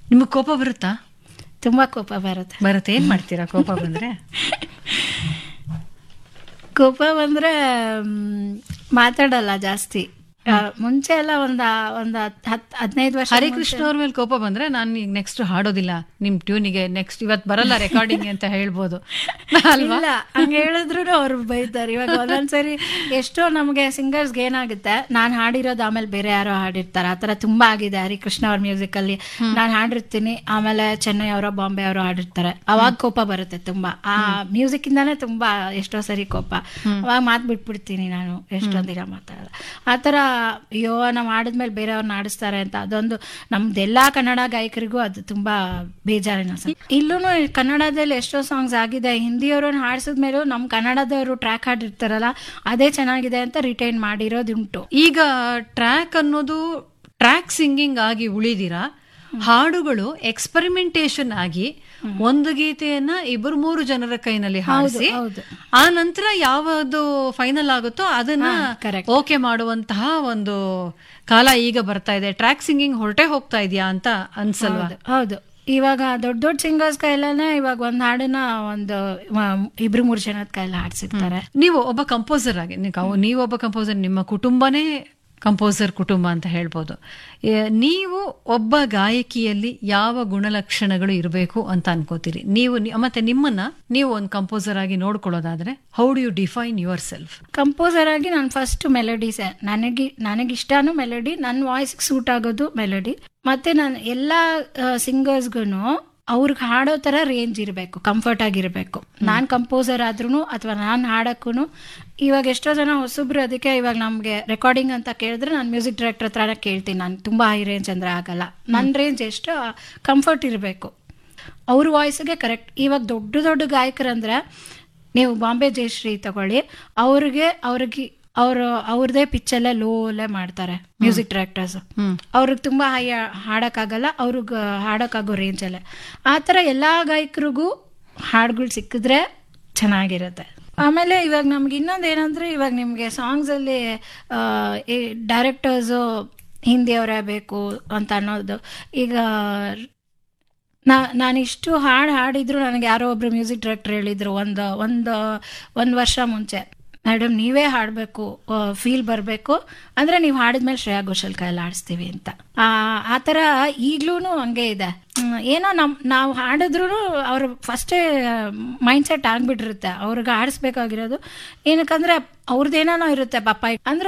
ನಿಮಗೆ ಕೋಪ ಬರುತ್ತಾ ತುಂಬ ಕೋಪ ಬರುತ್ತೆ ಬರುತ್ತೆ ಏನ್ ಮಾಡ್ತೀರಾ ಕೋಪ ಬಂದ್ರೆ ಕೋಪ ಬಂದರೆ ಮಾತಾಡಲ್ಲ ಜಾಸ್ತಿ ಆ, ಮುಂಚೆ ಎಲ್ಲ ಒಂದು ಒಂದು ಹತ್ತು ಹದಿನೈದು ವರ್ಷ ಹರಿಕೃಷ್ಣ ಅವ್ರ ಮೇಲೆ ಕೋಪ ಬಂದ್ರೆ ನಾನು ಈಗ ನೆಕ್ಸ್ಟ್ ಹಾಡೋದಿಲ್ಲ ನಿಮ್ ಟ್ಯೂನಿಗೆ ನೆಕ್ಸ್ಟ್ ಇವತ್ತು ಬರಲ್ಲ ರೆಕಾರ್ಡಿಂಗ್ ಅಂತ ಹೇಳ್ಬೋದು ಅಲ್ವಾ ಇಲ್ಲ ಹಂಗೆ ಹೇಳಿದ್ರು ಅವ್ರು ಬೈತಾರೆ ಇವಾಗ ಒಂದೊಂದ್ಸರಿ ಎಷ್ಟೋ ನಮಗೆ ಸಿಂಗರ್ಸ್ಗೆ ಏನಾಗುತ್ತೆ ನಾನು ಹಾಡಿರೋದು ಆಮೇಲೆ ಬೇರೆ ಯಾರೋ ಹಾಡಿರ್ತಾರೆ ಆ ಥರ ತುಂಬ ಆಗಿದೆ ಹರಿಕೃಷ್ಣ ಅವ್ರ ಮ್ಯೂಸಿಕಲ್ಲಿ ನಾನು ಹಾಡಿರ್ತೀನಿ ಆಮೇಲೆ ಚೆನ್ನೈ ಅವರ ಬಾಂಬೆ ಅವರು ಹಾಡಿರ್ತಾರೆ ಅವಾಗ ಕೋಪ ಬರುತ್ತೆ ತುಂಬಾ ಆ ಮ್ಯೂಸಿಕ್ ಇಂದಾನೆ ತುಂಬಾ ಎಷ್ಟೋ ಸರಿ ಕೋಪ ಅವಾಗ ಮಾತು ಬಿಟ್ಬಿಡ್ತೀನಿ ನಾನು ಎಷ್ಟೊಂದು ದಿನ ಮಾತಾಡಲ್ಲ ಆ ಥರ ಅಯ್ಯೋ ನಾವು ಹಾಡಿದ್ಮೇಲೆ ಬೇರೆಯವ್ರನ್ನ ಆಡಿಸ್ತಾರೆ ಅಂತ ಅದೊಂದು ನಮ್ದೆಲ್ಲಾ ಕನ್ನಡ ಗಾಯಕರಿಗೂ ಅದು ತುಂಬಾ ಬೇಜಾರಿನ ಇಲ್ಲೂ ಕನ್ನಡದಲ್ಲಿ ಎಷ್ಟೋ ಸಾಂಗ್ಸ್ ಆಗಿದೆ ಹಿಂದಿಯವ್ರನ್ನ ಹಾಡಿಸಿದ್ಮೇಲೂ ನಮ್ಮ ಕನ್ನಡದವರು ಟ್ರ್ಯಾಕ್ ಹಾಡಿರ್ತಾರಲ್ಲ ಅದೇ ಚೆನ್ನಾಗಿದೆ ಅಂತ ರಿಟೈನ್ ಮಾಡಿರೋದುಂಟು ಈಗ ಟ್ರ್ಯಾಕ್ ಅನ್ನೋದು ಟ್ರ್ಯಾಕ್ ಸಿಂಗಿಂಗ್ ಆಗಿ ಉಳಿದಿರಾ ಹಾಡುಗಳು ಎಕ್ಸ್ಪರಿಮೆಂಟೇಶನ್ ಆಗಿ ಒಂದು ಗೀತೆಯನ್ನ ಇಬ್ಬರು ಮೂರು ಜನರ ಕೈನಲ್ಲಿ ಹಾಡಿಸಿ ಹೌದು. ಆ ನಂತರ ಯಾವುದು ಫೈನಲ್ ಆಗುತ್ತೋ ಅದನ್ನ correct. ಓಕೆ ಮಾಡುವಂತಹ ಒಂದು ಕಾಲ ಈಗ ಬರ್ತಾ ಇದೆ ಟ್ರ್ಯಾಕ್ ಸಿಂಗಿಂಗ್ ಹೊರಟೆ ಹೋಗ್ತಾ ಇದೆಯಾ ಅಂತ ಅನ್ಸಲ್ವಾ ಹೌದು, ಹೌದು ಇವಾಗ ದೊಡ್ಡ ದೊಡ್ಡ ಸಿಂಗರ್ಸ್ ಕೈಲೇ ಇವಾಗ ಒಂದ್ ಹಾಡನ್ನ ಒಂದು ಮ- ಇಬ್ರು ಮೂರು ಜನದ ಕೈಲ ಹಾಡ್ಸಿರ್ತಾರೆ ನೀವು ಒಬ್ಬ ಕಂಪೋಸರ್ ಆಗಿ ನೀವು ನೀವು ಒಬ್ಬ ಕಂಪೋಸರ್ ನಿಮ್ಮ ಕುಟುಂಬನೇ ಕಂಪೋಸರ್ ಕುಟುಂಬ ಅಂತ ಹೇಳ್ಬೋದು ಏ, ನೀವು ಒಬ್ಬ ಗಾಯಕಿಯಲ್ಲಿ ಯಾವ ಗುಣಲಕ್ಷಣಗಳು ಇರಬೇಕು ಅಂತ ಅನ್ಕೋತೀರಿ ನೀವು ನಿ- ಮತ್ತೆ ನಿಮ್ಮನ್ನ ನೀವು ಒಂದು ಕಂಪೋಸರ್ ಆಗಿ ನೋಡ್ಕೊಳ್ಳೋದಾದ್ರೆ how do you define yourself composer ಆಗಿ ನಾನು ಫಸ್ಟ್ ಮೆಲಡೀಸ್ ನನಗೆ ನನಗಿಷ್ಟನೂ ಮೆಲಡಿ ನನ್ನ ವಾಯ್ಸ್ಗೆ ಸೂಟ್ ಆಗೋದು ಮೆಲಡಿ ಮತ್ತೆ ನಾನು ಎಲ್ಲ ಸಿಂಗರ್ಸ್ಗೂ ಅವ್ರಿಗೆ ಹಾಡೋ ಥರ ರೇಂಜ್ ಇರಬೇಕು ಕಂಫರ್ಟ್ ಆಗಿರಬೇಕು ನಾನು ಕಂಪೋಸರ್ ಆದ್ರೂ ಅಥವಾ ನಾನು ಹಾಡಕ್ಕೂ ಇವಾಗ ಎಷ್ಟೋ ಜನ ಹೊಸಬ್ರು ಅದಕ್ಕೆ ಇವಾಗ ನಮಗೆ ರೆಕಾರ್ಡಿಂಗ್ ಅಂತ ಕೇಳಿದ್ರೆ ನಾನು ಮ್ಯೂಸಿಕ್ ಡೈರೆಕ್ಟರ್ ಹತ್ರನೇ ಕೇಳ್ತೀನಿ ನಾನು ತುಂಬ ಹೈ ರೇಂಜ್ ಅಂದರೆ ಆಗಲ್ಲ ನನ್ನ ರೇಂಜ್ ಎಷ್ಟು ಕಂಫರ್ಟ್ ಇರಬೇಕು ಅವ್ರ ವಾಯ್ಸ್ಗೆ ಕರೆಕ್ಟ್ ಇವಾಗ ದೊಡ್ಡ ದೊಡ್ಡ ಗಾಯಕರಂದ್ರೆ ನೀವು ಬಾಂಬೆ ಜಯಶ್ರೀ ತಗೊಳ್ಳಿ ಅವ್ರಿಗೆ ಅವ್ರಿಗೆ ಅವರು ಅವ್ರದೇ ಪಿಚ್ಚಲ್ಲೇ ಲೋಲೆ ಮಾಡ್ತಾರೆ ಮ್ಯೂಸಿಕ್ ಡೈರೆಕ್ಟರ್ಸ್ ಅವ್ರಿಗೆ ತುಂಬ ಹೈ ಹಾಡೋಕ್ಕಾಗಲ್ಲ ಅವ್ರಿಗೆ ಹಾಡೋಕ್ಕಾಗೋ ರೇಂಜಲ್ಲೇ ಆ ಥರ ಎಲ್ಲ ಗಾಯಕರಿಗೂ ಹಾಡುಗಳು ಸಿಕ್ಕಿದ್ರೆ ಚೆನ್ನಾಗಿರುತ್ತೆ ಆಮೇಲೆ ಇವಾಗ ನಮ್ಗೆ ಇನ್ನೊಂದು ಏನಂದ್ರೆ ಇವಾಗ ನಿಮಗೆ ಸಾಂಗ್ಸಲ್ಲಿ ಡೈರೆಕ್ಟರ್ಸು ಹಿಂದಿಯವರೇ ಬೇಕು ಅಂತ ಅನ್ನೋದು ಈಗ ನಾ ನಾನಿಷ್ಟು ಹಾಡು ಹಾಡಿದ್ರು ನನಗೆ ಯಾರೋ ಒಬ್ರು ಮ್ಯೂಸಿಕ್ ಡೈರೆಕ್ಟರ್ ಹೇಳಿದ್ರು ಒಂದು ಒಂದು ಒಂದು ವರ್ಷ ಮುಂಚೆ ಮೇಡಮ್ ನೀವೇ ಹಾಡಬೇಕು ಫೀಲ್ ಬರಬೇಕು ಅಂದರೆ ನೀವು ಹಾಡಿದ್ಮೇಲೆ ಶ್ರೇಯಾ ಘೋಷಲ್ ಕೈಯಲ್ಲಿ ಹಾಡಿಸ್ತೀವಿ ಅಂತ ಆ ಆ ಥರ ಈಗಲೂ ಹಂಗೆ ಇದೆ ಹ್ಮ್, ಏನೋ ನಮ್ ನಾವು ಹಾಡಿದ್ರು ಅವ್ರ ಫಸ್ಟೇ ಮೈಂಡ್ ಸೆಟ್ ಆಗ್ಬಿಟ್ಟಿರುತ್ತೆ ಅವ್ರಿಗೆ ಹಾಡಿಸ್ಬೇಕಾಗಿರೋದು ಏನಕ್ಕಂದ್ರೆ ಅವ್ರದ್ದೇನೋ ಇರುತ್ತೆ ಪಾಪ ಅಂದ್ರೆ